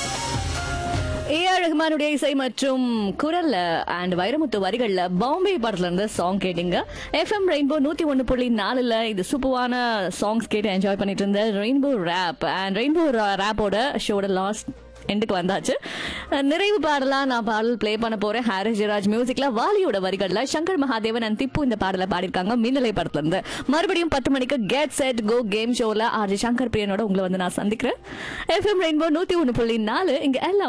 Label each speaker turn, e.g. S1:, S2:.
S1: A R ரஹ்மானுடைய இசை மற்றும் குரல்ல அண்ட் வைரமுத்து வரிகள்ல பாம்பே படத்துல இருந்து சாங் கேட்டீங்க எஃப்எம் ரெயின்போ நூத்தி ஒன்னு புள்ளி நாலுல இது சூப்பரான சாங்ஸ் கேட்டு என்ஜாய் பண்ணிட்டு இருந்த ரெயின்போ ரேப் அண்ட் ரெயின்போ ரேப்போட ஷோட லாஸ்ட் எண்டுக்கு வந்தாச்சு அஹ் நிறைவு பாடலா நான் பாடல் ப்ளே பண்ண போறேன் ஹாரிஸ் ஜெராஜ் மியூசிக்ல வாலியோட வரிகள்ல சங்கர் மகாதேவன் அண்ட் திப்பு இந்த பாடலை பாடியிருக்காங்க மின்னலை படத்துல இருந்து மறுபடியும் பத்து மணிக்கு கெட் செட் கோ கேம் ஷோல ஆர்ஜி சங்கர் பிரியனோட உங்களை வந்து நான் சந்திக்கிறேன் எஃப்எம் ரெயின்போ நூத்தி ஒன்னு புள்ளி நாலு இங்க எல்லாம்